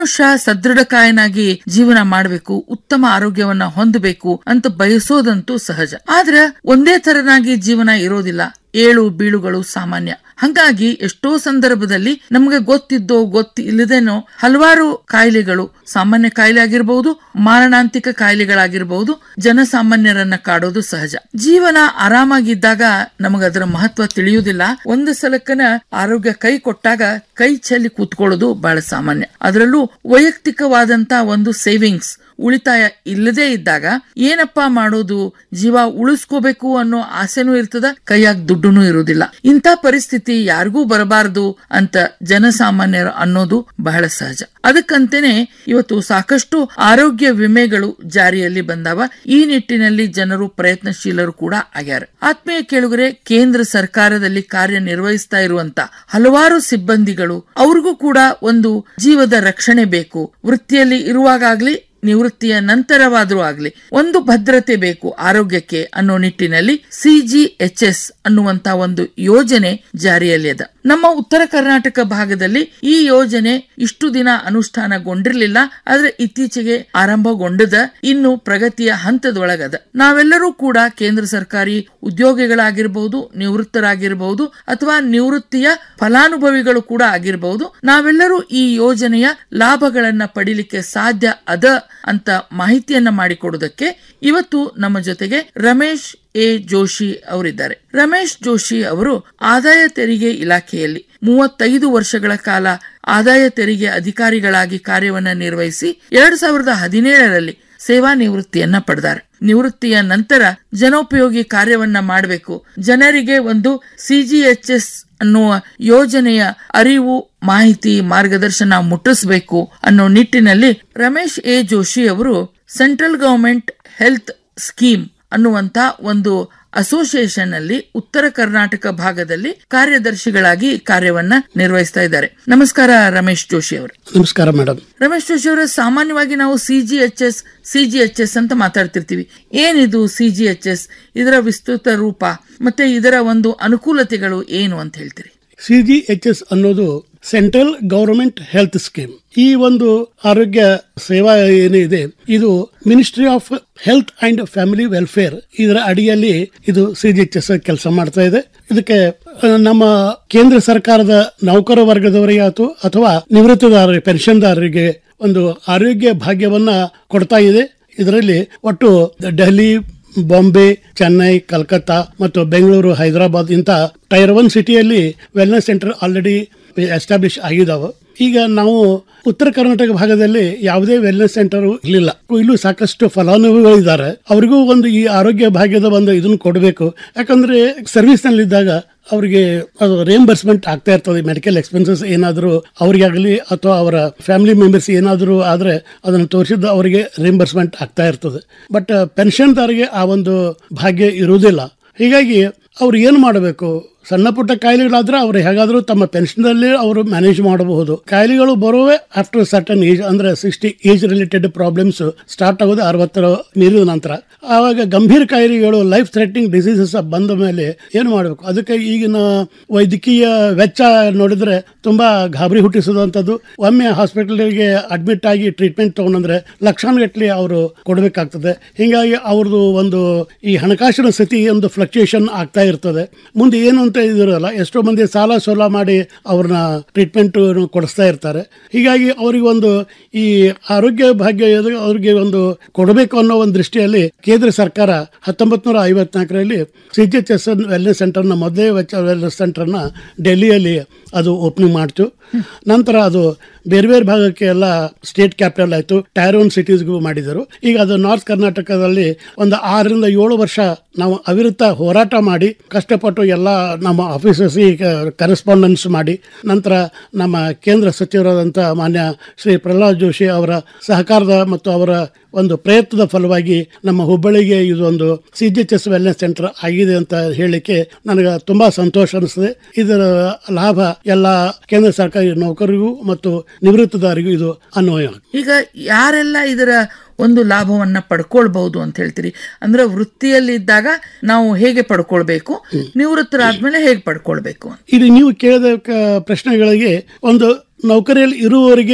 ಮನುಷ್ಯ ಸದೃಢಕಾಯನಾಗಿ ಜೀವನ ಮಾಡಬೇಕು ಉತ್ತಮ ಆರೋಗ್ಯವನ್ನ ಹೊಂದಬೇಕು ಅಂತ ಬಯಸೋದಂತೂ ಸಹಜ ಆದ್ರೆ ಒಂದೇ ತರನಾಗಿ ಜೀವನ ಇರೋದಿಲ್ಲ ಏಳು ಬೀಳುಗಳು ಸಾಮಾನ್ಯ ಹಂಗಾಗಿ ಎಷ್ಟೋ ಸಂದರ್ಭದಲ್ಲಿ ನಮಗೆ ಗೊತ್ತಿದ್ದೋ ಗೊತ್ತಿ ಇಲ್ಲದೇನೋ ಹಲವಾರು ಕಾಯಿಲೆಗಳು ಸಾಮಾನ್ಯ ಕಾಯಿಲೆ ಆಗಿರಬಹುದು ಮಾರಣಾಂತಿಕ ಕಾಯಿಲೆಗಳಾಗಿರಬಹುದು ಜನಸಾಮಾನ್ಯರನ್ನ ಕಾಡೋದು ಸಹಜ ಜೀವನ ಆರಾಮಾಗಿದ್ದಾಗ ನಮಗದರ ಮಹತ್ವ ತಿಳಿಯುವುದಿಲ್ಲ ಒಂದು ಸಲಕ್ಕನ ಆರೋಗ್ಯ ಕೈ ಕೊಟ್ಟಾಗ ಕೈ ಚೆಲ್ಲಿ ಕೂತ್ಕೊಳ್ಳೋದು ಬಹಳ ಸಾಮಾನ್ಯ ಅದರಲ್ಲೂ ವೈಯಕ್ತಿಕವಾದಂತ ಒಂದು ಸೇವಿಂಗ್ಸ್ ಉಳಿತಾಯ ಇಲ್ಲದೇ ಇದ್ದಾಗ ಏನಪ್ಪಾ ಮಾಡೋದು ಜೀವ ಉಳಿಸ್ಕೋಬೇಕು ಅನ್ನೋ ಆಸೆನೂ ಇರ್ತದ ಕೈಯಾಗ ದುಡ್ಡುನೂ ಇರುವುದಿಲ್ಲ ಇಂಥ ಪರಿಸ್ಥಿತಿ ಯಾರಿಗೂ ಬರಬಾರದು ಅಂತ ಜನಸಾಮಾನ್ಯರು ಅನ್ನೋದು ಬಹಳ ಸಹಜ ಅದಕ್ಕಂತೇನೆ ಇವತ್ತು ಸಾಕಷ್ಟು ಆರೋಗ್ಯ ವಿಮೆಗಳು ಜಾರಿಯಲ್ಲಿ ಬಂದಾವ ಈ ನಿಟ್ಟಿನಲ್ಲಿ ಜನರು ಪ್ರಯತ್ನಶೀಲರು ಕೂಡ ಆಗ್ಯಾರ ಆತ್ಮೀಯ ಕೇಳುಗರೆ ಕೇಂದ್ರ ಸರ್ಕಾರದಲ್ಲಿ ಕಾರ್ಯನಿರ್ವಹಿಸ್ತಾ ಇರುವಂತ ಹಲವಾರು ಸಿಬ್ಬಂದಿಗಳು ಅವ್ರಿಗೂ ಕೂಡ ಒಂದು ಜೀವದ ರಕ್ಷಣೆ ಬೇಕು ವೃತ್ತಿಯಲ್ಲಿ ಇರುವಾಗಲಿ ನಿವೃತ್ತಿಯ ನಂತರವಾದರೂ ಆಗ್ಲಿ ಒಂದು ಭದ್ರತೆ ಬೇಕು ಆರೋಗ್ಯಕ್ಕೆ ಅನ್ನೋ ನಿಟ್ಟಿನಲ್ಲಿ ಸಿಜಿಎಚ್ಎಸ್ ಅನ್ನುವಂತ ಒಂದು ಯೋಜನೆ ಜಾರಿಯಲ್ಲಿ ಅದ ನಮ್ಮ ಉತ್ತರ ಕರ್ನಾಟಕ ಭಾಗದಲ್ಲಿ ಈ ಯೋಜನೆ ಇಷ್ಟು ದಿನ ಅನುಷ್ಠಾನಗೊಂಡಿರ್ಲಿಲ್ಲ ಆದ್ರೆ ಇತ್ತೀಚೆಗೆ ಆರಂಭಗೊಂಡದ ಇನ್ನು ಪ್ರಗತಿಯ ಹಂತದೊಳಗದ ನಾವೆಲ್ಲರೂ ಕೂಡ ಕೇಂದ್ರ ಸರ್ಕಾರಿ ಉದ್ಯೋಗಿಗಳಾಗಿರಬಹುದು ನಿವೃತ್ತರಾಗಿರಬಹುದು ಅಥವಾ ನಿವೃತ್ತಿಯ ಫಲಾನುಭವಿಗಳು ಕೂಡ ಆಗಿರಬಹುದು ನಾವೆಲ್ಲರೂ ಈ ಯೋಜನೆಯ ಲಾಭಗಳನ್ನ ಪಡಿಲಿಕ್ಕೆ ಸಾಧ್ಯ ಅದ ಅಂತ ಮಾಹಿತಿಯನ್ನ ಮಾಡಿಕೊಡುವುದಕ್ಕೆ ಇವತ್ತು ನಮ್ಮ ಜೊತೆಗೆ ರಮೇಶ್ ಎ ಜೋಶಿ ಅವರಿದ್ದಾರೆ ರಮೇಶ್ ಜೋಶಿ ಅವರು ಆದಾಯ ತೆರಿಗೆ ಇಲಾಖೆಯಲ್ಲಿ ಮೂವತ್ತೈದು ವರ್ಷಗಳ ಕಾಲ ಆದಾಯ ತೆರಿಗೆ ಅಧಿಕಾರಿಗಳಾಗಿ ಕಾರ್ಯವನ್ನ ನಿರ್ವಹಿಸಿ ಎರಡ್ ಸಾವಿರದ ಹದಿನೇಳರಲ್ಲಿ ಸೇವಾ ನಿವೃತ್ತಿಯನ್ನ ಪಡೆದಾರೆ ನಿವೃತ್ತಿಯ ನಂತರ ಜನೋಪಯೋಗಿ ಕಾರ್ಯವನ್ನ ಮಾಡಬೇಕು ಜನರಿಗೆ ಒಂದು ಸಿಜಿಎಚ್ಎಸ್ ಅನ್ನುವ ಯೋಜನೆಯ ಅರಿವು ಮಾಹಿತಿ ಮಾರ್ಗದರ್ಶನ ಮುಟ್ಟಿಸಬೇಕು ಅನ್ನೋ ನಿಟ್ಟಿನಲ್ಲಿ ರಮೇಶ್ ಎ ಜೋಶಿ ಅವರು ಸೆಂಟ್ರಲ್ ಗವರ್ಮೆಂಟ್ ಹೆಲ್ತ್ ಸ್ಕೀಮ್ ಅನ್ನುವಂತ ಒಂದು ಅಸೋಸಿಯೇಷನ್ ಅಲ್ಲಿ ಉತ್ತರ ಕರ್ನಾಟಕ ಭಾಗದಲ್ಲಿ ಕಾರ್ಯದರ್ಶಿಗಳಾಗಿ ಕಾರ್ಯವನ್ನ ನಿರ್ವಹಿಸ್ತಾ ಇದ್ದಾರೆ ನಮಸ್ಕಾರ ರಮೇಶ್ ಜೋಶಿ ಅವರು ನಮಸ್ಕಾರ ಮೇಡಮ್ ರಮೇಶ್ ಜೋಶಿ ಅವರ ಸಾಮಾನ್ಯವಾಗಿ ನಾವು ಸಿಜಿಎಚ್ಎಸ್ ಸಿಜಿಎಚ್ಎಸ್ ಅಂತ ಮಾತಾಡ್ತಿರ್ತೀವಿ ಏನಿದು ಸಿಜಿಎಚ್ಎಸ್ ಇದರ ವಿಸ್ತೃತ ರೂಪ ಮತ್ತೆ ಇದರ ಒಂದು ಅನುಕೂಲತೆಗಳು ಏನು ಅಂತ ಹೇಳ್ತೀರಿ ಸಿ ಜಿ ಎಚ್ ಎಸ್ ಅನ್ನೋದು ಸೆಂಟ್ರಲ್ ಗವರ್ಮೆಂಟ್ ಹೆಲ್ತ್ ಸ್ಕೀಮ್ ಈ ಒಂದು ಆರೋಗ್ಯ ಸೇವಾ ಏನಿದೆ ಇದು ministry of health and family welfare ಇದರ ಅಡಿಯಲ್ಲಿ ಇದು ಸಿ ಜಿ ಎಚ್ ಎಸ್ ಕೆಲಸ ಮಾಡ್ತಾ ಇದೆ ಇದಕ್ಕೆ ಆ, ನಮ್ಮ ಕೇಂದ್ರ ಸರ್ಕಾರದ ನೌಕರ ವರ್ಗದವರಿಗೆ ಆಯ್ತು ಅಥವಾ ನಿವೃತ್ತಿದಾರರಿಗೆ ಪೆನ್ಷನ್ದಾರರಿಗೆ ಒಂದು ಆರೋಗ್ಯ ಭಾಗ್ಯವನ್ನ ಕೊಡ್ತಾ ಇದೆ ಇದರಲ್ಲಿ ಒಟ್ಟು ಡೆಹಲಿ ಬಾಂಬೆ ಚೆನ್ನೈ ಕಲ್ಕತ್ತಾ ಮತ್ತು ಬೆಂಗಳೂರು ಹೈದರಾಬಾದ್ ಇಂಥ ಟೈರ್ ಒನ್ ಸಿಟಿಯಲ್ಲಿ ವೆಲ್ನೆಸ್ ಸೆಂಟರ್ ಆಲ್ರೆಡಿ ಎಸ್ಟಾಬ್ಲಿಷ್ ಆಗಿದಾವೆ ಈಗ ನಾವು ಉತ್ತರ ಕರ್ನಾಟಕ ಭಾಗದಲ್ಲಿ ಯಾವುದೇ ವೆಲ್ನೆಸ್ ಸೆಂಟರ್ ಇರಲಿಲ್ಲ ಇಲ್ಲೂ ಸಾಕಷ್ಟು ಫಲಾನುಭವಿಗಳಿದ್ದಾರೆ ಅವರಿಗೂ ಒಂದು ಈ ಆರೋಗ್ಯ ಭಾಗ್ಯದ ಒಂದು ಇದನ್ನು ಕೊಡಬೇಕು ಯಾಕಂದ್ರೆ ಸರ್ವಿಸ್ ನಲ್ಲಿದ್ದಾಗ ಅವರಿಗೆ ಅದು ರಿಯಂಬರ್ಸ್ಮೆಂಟ್ ಆಗ್ತಾ ಇರ್ತದೆ ಮೆಡಿಕಲ್ ಎಕ್ಸ್ಪೆನ್ಸಸ್ ಏನಾದರೂ ಅವರಿಗಾಗಲಿ ಅಥವಾ ಅವರ ಫ್ಯಾಮಿಲಿ ಮೆಂಬರ್ಸ್ ಏನಾದರೂ ಆದರೆ ಅದನ್ನು ತೋರಿಸಿದ್ದು ಅವರಿಗೆ ರಿಯಂಬರ್ಸ್ಮೆಂಟ್ ಆಗ್ತಾ ಇರ್ತದೆ ಬಟ್ ಪೆನ್ಷನ್ದಾರಿಗೆ ಆ ಒಂದು ಭಾಗ್ಯ ಇರುವುದಿಲ್ಲ ಹೀಗಾಗಿ ಅವ್ರು ಏನು ಮಾಡಬೇಕು ಸಣ್ಣ ಪುಟ್ಟ ಕಾಯಿಲೆಗಳಾದ್ರೆ ಅವ್ರು ಹೇಗಾದರೂ ತಮ್ಮ ಪೆನ್ಷನ್ದಲ್ಲಿ ಅವರು ಮ್ಯಾನೇಜ್ ಮಾಡಬಹುದು ಕಾಯಿಲೆಗಳು ಬರುವೆ ಆಫ್ಟರ್ ಸರ್ಟನ್ ಏಜ್ ಅಂದ್ರೆ sixty age related problems start ಆಗೋದು ಅರವತ್ತರ ಮೀರಿದ ನಂತರ ಆವಾಗ ಗಂಭೀರ ಕಾಯಿಲೆಗಳು ಲೈಫ್ ಥ್ರೆಟ್ನಿಂಗ್ ಡಿಸೀಸಸ್ ಬಂದ ಮೇಲೆ ಏನು ಮಾಡಬೇಕು ಅದಕ್ಕೆ ಈಗಿನ ವೈದ್ಯಕೀಯ ವೆಚ್ಚ ನೋಡಿದ್ರೆ ತುಂಬಾ ಗಾಬರಿ ಹುಟ್ಟಿಸುವಂಥದ್ದು ಒಮ್ಮೆ ಹಾಸ್ಪಿಟಲ್ಗೆ ಅಡ್ಮಿಟ್ ಆಗಿ ಟ್ರೀಟ್ಮೆಂಟ್ ತಗೊಂಡ್ರೆ ಲಕ್ಷಾನುಗಟ್ಟಲೆ ಅವರು ಕೊಡಬೇಕಾಗ್ತದೆ ಹೀಗಾಗಿ ಅವ್ರದ್ದು ಒಂದು ಈ ಹಣಕಾಸಿನ ಸ್ಥಿತಿ ಒಂದು ಫ್ಲಕ್ಚುಯೇಷನ್ ಆಗ್ತಾ ಇರ್ತದೆ ಮುಂದೆ ಏನು ಅಂತ ಇದಿರಲ್ಲ ಎಷ್ಟೋ ಮಂದಿ ಸಾಲ ಸೋಲ ಮಾಡಿ ಅವ್ರನ್ನ ಟ್ರೀಟ್ಮೆಂಟ್ ಕೊಡಿಸ್ತಾ ಇರ್ತಾರೆ ಹೀಗಾಗಿ ಅವರಿಗೆ ಒಂದು ಈ ಆರೋಗ್ಯ ಭಾಗ್ಯ ಇದು ಅವ್ರಿಗೆ ಒಂದು ಕೊಡಬೇಕು ಅನ್ನೋ ಒಂದು ದೃಷ್ಟಿಯಲ್ಲಿ ಕೇಂದ್ರ ಸರ್ಕಾರ ಹತ್ತೊಂಬತ್ ನೂರ ಐವತ್ನಾಲ್ಕರಲ್ಲಿ C G H S wellness ಸೆಂಟರ್ನ ಮೊದಲೇ ವೆಚ್ಚ ವೆಲ್ನೆಸ್ ಸೆಂಟರ್ನ ಡೆಲ್ಲಿಯಲ್ಲಿ ಅದು ಓಪನಿಂಗ್ ಮಾಡ್ತು ನಂತರ ಅದು ಬೇರೆ ಬೇರೆ ಭಾಗಕ್ಕೆ ಎಲ್ಲ ಸ್ಟೇಟ್ ಕ್ಯಾಪಿಟಲ್ ಆಯಿತು ಟೈರ್ ಒನ್ ಸಿಟೀಸ್ಗೂ ಮಾಡಿದರು ಈಗ ಅದು ನಾರ್ತ್ ಕರ್ನಾಟಕದಲ್ಲಿ ಒಂದು ಆರರಿಂದ ಏಳು ವರ್ಷ ನಾವು ಅವಿರತ ಹೋರಾಟ ಮಾಡಿ ಕಷ್ಟಪಟ್ಟು ಎಲ್ಲ ನಮ್ಮ ಆಫೀಸರ್ಸ್ ಕರೆಸ್ಪಾಂಡೆನ್ಸ್ ಮಾಡಿ ನಂತರ ನಮ್ಮ ಕೇಂದ್ರ ಸಚಿವರಾದಂಥ ಮಾನ್ಯ ಶ್ರೀ ಪ್ರಹ್ಲಾದ್ ಜೋಶಿ ಅವರ ಸಹಕಾರದ ಮತ್ತು ಅವರ ಒಂದು ಪ್ರಯತ್ನದ ಫಲವಾಗಿ ನಮ್ಮ ಹುಬ್ಬಳ್ಳಿಗೆ ಇದು ಒಂದು C G H S wellness centre ಆಗಿದೆ ಅಂತ ಹೇಳಲಿಕ್ಕೆ ನನಗೆ ತುಂಬಾ ಸಂತೋಷ ಅನಿಸ್ತದೆ ಇದರ ಲಾಭ ಎಲ್ಲ ಕೇಂದ್ರ ಸರ್ಕಾರಿ ನೌಕರಿಗೂ ಮತ್ತು ನಿವೃತ್ತದಾರಿಗೂ ಇದು ಅನ್ವಯ ಈಗ ಯಾರೆಲ್ಲ ಇದರ ಒಂದು ಲಾಭವನ್ನ ಪಡ್ಕೊಳ್ಬಹುದು ಅಂತ ಹೇಳ್ತೀರಿ ಅಂದ್ರೆ ವೃತ್ತಿಯಲ್ಲಿ ಇದ್ದಾಗ ನಾವು ಹೇಗೆ ಪಡ್ಕೊಳ್ಬೇಕು ನಿವೃತ್ತರಾದ್ಮೇಲೆ ಹೇಗೆ ಪಡ್ಕೊಳ್ಬೇಕು ಅಂತ ಇದು ನೀವು ಕೇಳಿದ ಕ- ಪ್ರಶ್ನೆಗಳಿಗೆ ಒಂದು ನೌಕರಿಯಲ್ಲಿ ಇರುವವರಿಗೆ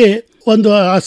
ಒಂದು ಆ